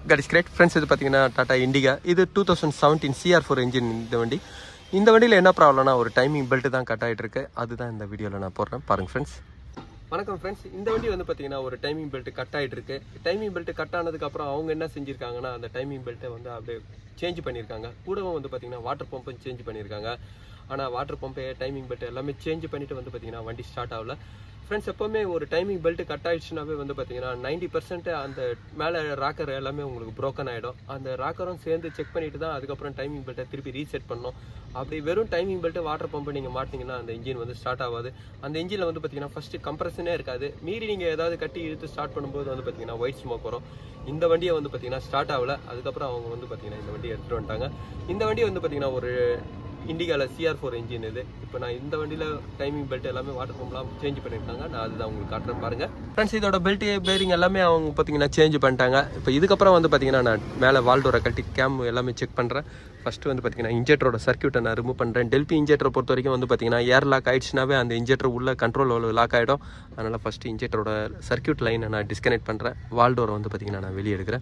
cut is great friends இது பார்த்தீங்கன்னா டாடா இண்டிகா இது two thousand seventeen CR four engine இந்த வண்டி இந்த வண்டியில் என்ன ப்ராப்ளம்னா ஒரு டைமிங் பெல்ட் தான் கட் ஆகிட்டு இருக்கு அதுதான் இந்த வீடியோவில் நான் போடுறேன் பாருங்க ஃப்ரெண்ட்ஸ் வணக்கம் ஃப்ரெண்ட்ஸ் இந்த வண்டி வந்து பார்த்தீங்கன்னா ஒரு டைமிங் பெல்ட் கட் ஆகிட்டு இருக்கு டைமிங் பெல்ட் கட் ஆனதுக்கப்புறம் அவங்க என்ன செஞ்சிருக்காங்கன்னா அந்த டைமிங் பெல்ட்டை வந்து அப்படியே சேஞ்ச் பண்ணியிருக்காங்க கூடவும் வந்து பார்த்தீங்கன்னா வாட்டர் பம்பும் சேஞ்ச் பண்ணியிருக்காங்க ஆனால் வாட்டர் பம்பு டைமிங் பெல்ட் எல்லாமே சேஞ்ச் பண்ணிட்டு வந்து பார்த்தீங்கன்னா வண்டி ஸ்டார்ட் ஆகல ஃப்ரெண்ட்ஸ் எப்போவுமே ஒரு டைமிங் பெல்ட் கட் ஆயிடுச்சுனாவே வந்து பார்த்தீங்கன்னா நைன்டி பர்சன்ட் அந்த மேலே ராக்கர் எல்லாமே உங்களுக்கு broken ஆகிடும் அந்த ராக்கரும் சேர்ந்து செக் பண்ணிட்டு தான் அதுக்கப்புறம் டைமிங் பெல்ட்டை திருப்பி ரீசெட் பண்ணணும் அப்படி வெறும் டைமிங் பெல்ட் வாட்டர் பம்பு நீங்கள் மாட்டிங்கன்னா அந்த இன்ஜின் வந்து ஸ்டார்ட் ஆகாது அந்த இன்ஜினில் வந்து பார்த்தீங்கன்னா ஃபஸ்ட்டு கம்ப்ரஷனே இருக்காது மீறி நீங்கள் ஏதாவது கட்டி இழுத்து ஸ்டார்ட் பண்ணும்போது வந்து பார்த்தீங்கன்னா ஒயிட் ஸ்மோக் வரும் இந்த வண்டியை வந்து பார்த்தீங்கன்னா ஸ்டார்ட் ஆகல அதுக்கப்புறம் அவங்க வந்து பார்த்தீங்கன்னா இந்த வண்டியை எடுத்துகிட்டு வந்துட்டாங்க இந்த வண்டி வந்து பார்த்தீங்கன்னா ஒரு இண்டிகாவில் சிஆர் ஃபோர் இன்ஜின் இது இப்போ நான் இந்த வண்டியில் டைமிங் பெல்ட் எல்லாமே வாட்டர் பம்ப்லாம் சேஞ்ச் பண்ணியிருக்காங்க நான் அதுதான் உங்களுக்கு காட்டுறேன் பாருங்க ஃப்ரெண்ட்ஸ் இதோட பெல்ட் பேரிங் எல்லாமே அவங்க பார்த்தீங்கன்னா சேஞ்ச் பண்ணிட்டாங்க இப்போ இதுக்கப்புறம் வந்து பார்த்தீங்கன்னா நான் மேலே வால்டோரை கட்டி கேம் எல்லாமே செக் பண்ணுறேன் ஃபஸ்ட்டு வந்து பார்த்தீங்கன்னா இன்ஜெக்டரோட சர்க்யூட்டை நான் ரிமூவ் பண்ணுறேன் டெல்பி இன்ஜெக்டரை பொறுத்த வரைக்கும் வந்து பார்த்தீங்கன்னா ஏர் லாக் ஆயிடுச்சுனாவே அந்த இன்ஜெக்டர் உள்ள கண்ட்ரோல் லாக் ஆகிடும் அதனால் ஃபஸ்ட்டு இன்ஜெக்டரோட சர்க்யூட் லைனை நான் டிஸ்கனெக்ட் பண்ணுறேன் வால்டோரை வந்து பார்த்தீங்கன்னா நான் வெளியே எடுக்கிறேன்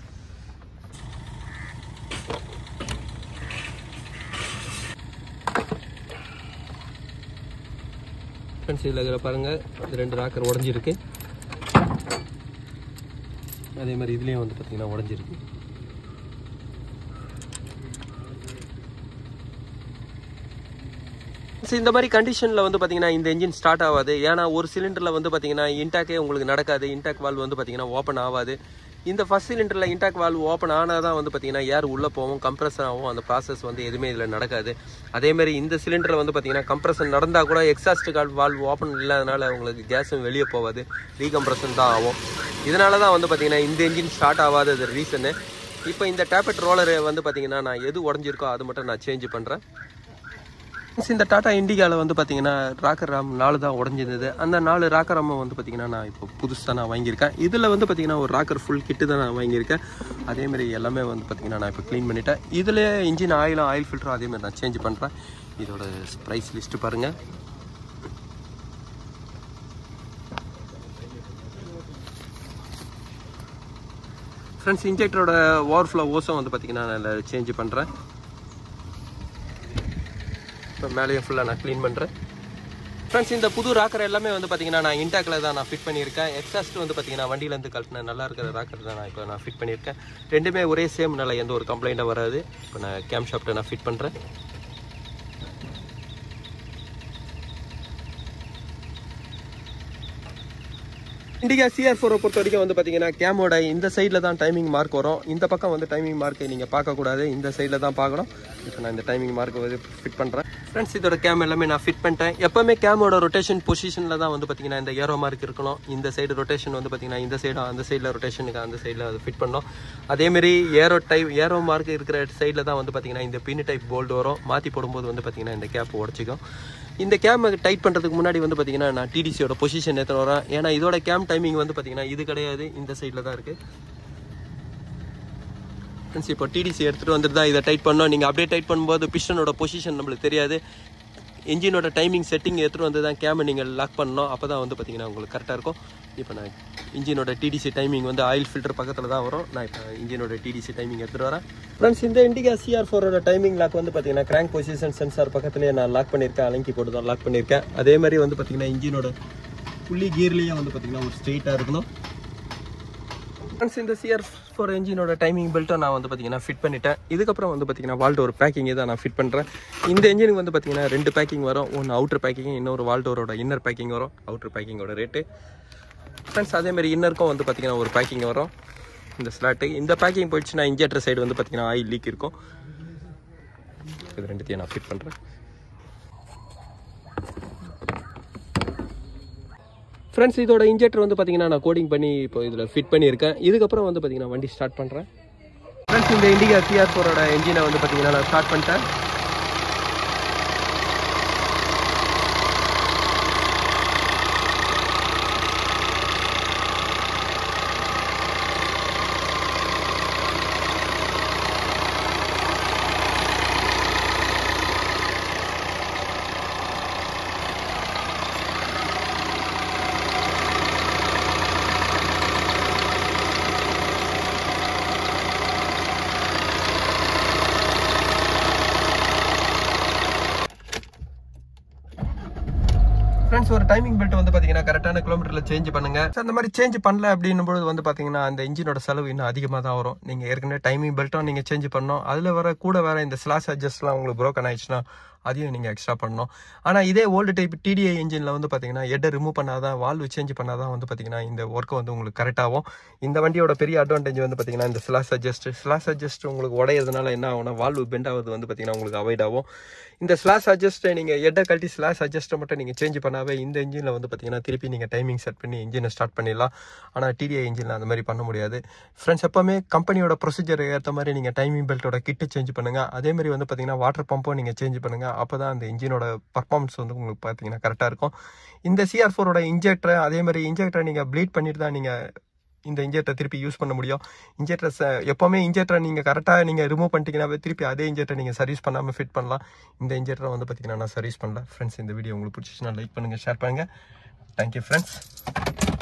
ஃப்ரெண்ட்ஸ் இதில் இதில் பாருங்கள் இது ரெண்டு ராக்கர் உடஞ்சிருக்கு அதே மாதிரி இதுலேயும் வந்து பார்த்தீங்கன்னா உடஞ்சிருக்கு ஸோ இந்த மாதிரி கண்டிஷனில் வந்து பார்த்தீங்கன்னா இந்த இன்ஜின் ஸ்டார்ட் ஆகாது ஏன்னா ஒரு சிலிண்டரில் வந்து பார்த்தீங்கன்னா இன்டாக்கே உங்களுக்கு நடக்காது இன்டாக் வால்வ் வந்து பார்த்தீங்கன்னா ஓப்பன் ஆகாது இந்த ஃபர்ஸ்ட் சிலிண்டரில் இன்டாக் வால்வ் ஓப்பன் ஆனால் தான் வந்து பார்த்தீங்கன்னா ஏர் உள்ளே போகும் கம்ப்ரஸர் ஆகும் அந்த ப்ராசஸ் வந்து எதுவுமே இதில் நடக்காது அதேமாதிரி இந்த சிலிண்டரில் வந்து பார்த்தீங்கன்னா கம்ப்ரஷன் நடந்தால் கூட எக்ஸாஸ்ட் கால் வால்வ் ஓப்பன் இல்லாதனால உங்களுக்கு கேஸும் வெளியே போகாது ரீகம்ப்ரஷன் தான் ஆகும் இதனால தான் வந்து பார்த்தீங்கன்னா இந்த இன்ஜின் ஸ்டார்ட் ஆகாதது ரீசனு இப்போ இந்த டேப்பெட் ரோலர் வந்து பார்த்தீங்கன்னா நான் எது உடஞ்சிருக்கோ அது மட்டும் நான் சேஞ்ச் பண்ணுறேன் Friends, இந்த டாடா இண்டிகாவில் வந்து பார்த்தீங்கன்னா ராக்கர் ராம் நாலு தான் உடஞ்சிருந்தது அந்த நாலு ராக்கர் ராமை வந்து பார்த்தீங்கன்னா நான் இப்போ புதுசாக நான் வாங்கியிருக்கேன் இதில் வந்து பார்த்தீங்கன்னா ஒரு ராக்கர் ஃபுல் கிட்டு தான் நான் வாங்கியிருக்கேன் அதேமாதிரி எல்லாமே வந்து பார்த்தீங்கன்னா நான் இப்போ க்ளீன் பண்ணிட்டேன் இதில் இன்ஜின் ஆயிலும் ஆயில் ஃபில்டரும் அதேமாதிரி நான் சேஞ்ச் பண்ணுறேன் இதோட ப்ரைஸ் லிஸ்ட்டு பாருங்கள் ஃப்ரெண்ட்ஸ் இன்ஜெக்டரோட ஓவர் ஃப்ளோ ஓஸும் வந்து பார்த்தீங்கன்னா நான் சேஞ்ச் பண்ணுறேன் இப்போ மேலேயும் ஃபுல்லாக நான் க்ளீன் பண்ணுறேன் ஃப்ரெண்ட்ஸ் இந்த புது ராக்கர் எல்லாமே வந்து பார்த்தீங்கன்னா நான் இன்டாக்கில் தான் நான் ஃபிட் பண்ணியிருக்கேன் எக்ஸாஸ்ட் வந்து பார்த்தீங்கன்னா வண்டியிலேருந்து கழட்டின நல்லா இருக்கிற ராக்கர் தான் நான் இப்போ நான் ஃபிட் பண்ணியிருக்கேன் ரெண்டுமே ஒரே சேம் நல்லா எந்த ஒரு கம்ப்ளைண்ட்டாக வராது இப்போ நான் கேம் ஷாப்ட்டை நான் ஃபிட் பண்ணுறேன் இண்டிகா சிஆர் ஃபோரை பொறுத்த வரைக்கும் வந்து பார்த்தீங்கன்னா கேமோட இந்த சைடில் தான் டைமிங் மார்க் வரும் இந்த பக்கம் வந்து டைமிங் மார்க்கை நீங்கள் பார்க்கக்கூடாது இந்த சைடில் தான் பார்க்கணும் இப்போ நான் இந்த டைமிங் மார்க்கை வந்து ஃபிட் பண்ணுறேன் ஃப்ரெண்ட்ஸ் இதோட கேம் எல்லாமே நான் ஃபிட் பண்ணிட்டேன் எப்போவுமே கேமோட ரொட்டேஷன் பொசிஷனில் தான் வந்து பார்த்தீங்கன்னா இந்த ஏரோ மார்க் இருக்கணும் இந்த சைடு ரொட்டேஷன் வந்து பார்த்தீங்கன்னா இந்த சைடு அந்த சைடில் ரொட்டேஷனுக்கு அந்த சைடில் அது ஃபிட் பண்ணோம் அதேமாரி ஏரோ டைப் ஏரோ மார்க் இருக்கிற சைடில் தான் வந்து பார்த்தீங்கன்னா இந்த பின் டைப் போல்டு வரும் மாற்றி போடும்போது வந்து பார்த்தீங்கன்னா இந்த கேப் உடச்சிக்கும் இந்த கேம் டைட் பண்ணுறதுக்கு முன்னாடி வந்து பார்த்தீங்கன்னா நான் டிடிசியோட பொசிஷன் எடுத்துகிட்டு வரேன் ஏன்னா இதோட கேம் டைமிங் வந்து பார்த்தீங்கன்னா இது கிடையாது இந்த சைடில் தான் இருக்குது ஃப்ரெண்ட்ஸ் இப்போ டிடிசி எடுத்துகிட்டு வந்துட்டு தான் இதை டைட் பண்ணோம் நீங்கள் அப்படியே டைட் பண்ணும்போது பிஸ்டனோட பொசிஷன் நம்மளுக்கு தெரியாது இன்ஜினோட டைமிங் செட்டிங் எடுத்துகிட்டு வந்து தான் கேமை நீங்கள் லாக் பண்ணணும் அப்போ தான் வந்து பார்த்தீங்கன்னா உங்களுக்கு கரெக்டாக இருக்கும் இப்போ நான் இன்ஜினோட டிடிசி டைமிங் வந்து ஆயில் ஃபில்டர் பக்கத்தில் தான் வரும் நான் இப்போ இன்ஜினோட டிடிசி டைமிங் எடுத்துகிட்டு வரேன் ஃப்ரெண்ட்ஸ் இந்த இண்டிகா சிஆர் ஃபோரோட டைமிங் லாக் வந்து பார்த்தீங்கன்னா கிராங்க் பொசிஷன் சென்சார் பக்கத்துலேயே நான் லாக் பண்ணியிருக்கேன் அலங்கி போட்டு தான் லாக் பண்ணியிருக்கேன் அதே மாதிரி வந்து பார்த்தீங்கன்னா இன்ஜினோட புள்ளி கியர்லேயே வந்து பார்த்தீங்கன்னா ஒரு ஸ்ட்ரெயிட்டாக இருக்கணும் ஃப்ரெண்ட்ஸ் இந்த சிஆர் ஃபோர் இன்ஜினோட டைமிங் பெல்ட்டை நான் வந்து பார்த்தீங்கன்னா ஃபிட் பண்ணிட்டேன் இதுக்கப்புறம் வந்து பார்த்தீங்கன்னா வால்டோர் பேக்கிங் தான் நான் ஃபிட் பண்ணுறேன் இந்த இன்ஜினுக்கு வந்து பார்த்தீங்கன்னா ரெண்டு பேக்கிங் வரும் ஒன்று அவுட்டர் பேக்கிங் இன்னொரு வால்டோரோட இன்னர் பேக்கிங் வரும் அவுட்டர் பேக்கிங்கோட ரேட்டு ஃப்ரெண்ட்ஸ் அதேமாதிரி இன்னருக்கும் வந்து பார்த்தீங்கன்னா ஒரு பேக்கிங் வரும் இந்த ஸ்லாட்டு இந்த பேக்கிங் போயிடுச்சுன்னா இன்ஜெக்டர் சைடு வந்து பார்த்தீங்கன்னா ஆயில் லீக் இருக்கும் இது ரெண்டுத்தையும் நான் ஃபிட் பண்ணுறேன் ஃப்ரெண்ட்ஸ் இதோட இன்ஜெக்டர் வந்து பார்த்தீங்கன்னா நான் கோடிங் பண்ணி இப்போ இதில் ஃபிட் பண்ணியிருக்கேன் இதுக்கப்புறம் வந்து பார்த்தீங்கன்னா வண்டி ஸ்டார்ட் பண்ணுறேன் ஃப்ரெண்ட்ஸ் இந்த இண்டிகா சிஆர் ஃபோரோட இன்ஜினை வந்து பார்த்தீங்கன்னா நான் ஸ்டார்ட் பண்ணிட்டேன் ஃப்ரெண்ட்ஸ் ஒரு டைமிங் பெல்ட் வந்து பாத்தீங்கன்னா கரெக்டான கிலோமீட்டர்ல சேஞ்ச் பண்ணுங்க So, அந்த மாதிரி சேஞ்ச் பண்ணல அப்படின்னும் பொழுது வந்து பாத்தீங்கன்னா அந்த இன்ஜினோட செலவு இன்னும் அதிகமாக தான் வரும் நீங்க ஏற்கனவே டைமிங் பெல்ட்டும் நீங்க சேஞ்ச் பண்ணணும் அதுல வர கூட வர இந்த ஸ்லாஷ் அட்ஜஸ்ட்லாம் உங்களுக்கு broken ஆயிடுச்சுன்னா அதையும் நீங்கள் எக்ஸ்ட்ரா பண்ணணும் ஆனால் இதே ஓல்டு டைப் டிடிஐ இன்ஜினில் வந்து பார்த்தீங்கன்னா எட்டை ரிமூவ் பண்ணாதான் வால்வு சேஞ்ச் பண்ணாதான் வந்து பார்த்தீங்கன்னா இந்த ஒர்க்கு வந்து உங்களுக்கு கரெக்டாகும் இந்த வண்டியோட பெரிய அட்வான்டேஜ் வந்து பார்த்தீங்கன்னா இந்த ஸ்லாஸ் அட்ஜஸ்ட் ஸ்லாஸ் அட்ஜஸ்ட் உங்களுக்கு உடையறதுனால என்ன ஆகும்னா வால்வு பெண்ட் ஆகுது வந்து பார்த்தீங்கன்னா உங்களுக்கு அவாய்ட் ஆகும் இந்த ஸ்லாஸ் அட்ஜஸ்ட்டை நீங்கள் எட்டை கழட்டி ஸ்லாஸ் அட்ஜஸ்ட்டை மட்டும் நீங்கள் சேஞ்ச் பண்ணாவே இந்த இன்ஜினில் வந்து பார்த்தீங்கன்னா திருப்பி நீங்கள் டைமிங் செட் பண்ணி இன்ஜினை ஸ்டார்ட் பண்ணிடலாம் ஆனால் டிடிஐ இன்ஜினில் அந்த மாதிரி பண்ண முடியாது ஃப்ரெண்ட்ஸ் எப்போவுமே கம்பெனியோட ப்ரொசீஜர் ஏற்ற மாதிரி நீங்கள் டைமிங் பெல்ட்டோட கிட்டு சேஞ்ச் பண்ணுங்கள் அதே மாதிரி வந்து பார்த்தீங்கன்னா வாட்டர் பம்பும் நீங்கள் சேஞ்ச் பண்ணுங்கள் அப்போ தான் அந்த இன்ஜினோட பர்ஃபார்மன்ஸ் வந்து உங்களுக்கு பார்த்தீங்கன்னா கரெக்டாக இருக்கும் இந்த சிஆர் ஃபோரோட இன்ஜெக்டரை அதே மாதிரி இன்ஜெக்டரை நீங்கள் ப்ளீட் பண்ணிட்டு தான் நீங்கள் இந்த இன்ஜெக்டரை திருப்பி யூஸ் பண்ண முடியும் இன்ஜெக்டர்ஸ் எப்போவுமே இன்ஜெக்டரை நீங்கள் கரெக்டாக நீங்கள் ரிமூவ் பண்ணிட்டீங்கன்னாவே திருப்பி அதே இன்ஜெக்டரை நீங்கள் சர்வீஸ் பண்ணாமல் ஃபிட் பண்ணலாம் இந்த இன்ஜெக்டரை வந்து பார்த்தீங்கன்னா நான் சர்வீஸ் பண்ணல ஃப்ரெண்ட்ஸ் இந்த வீடியோ உங்களுக்கு பிடிச்சிச்சுன்னா லைக் பண்ணுங்கள் ஷேர் பண்ணுங்கள் தேங்க்யூ ஃப்ரெண்ட்ஸ்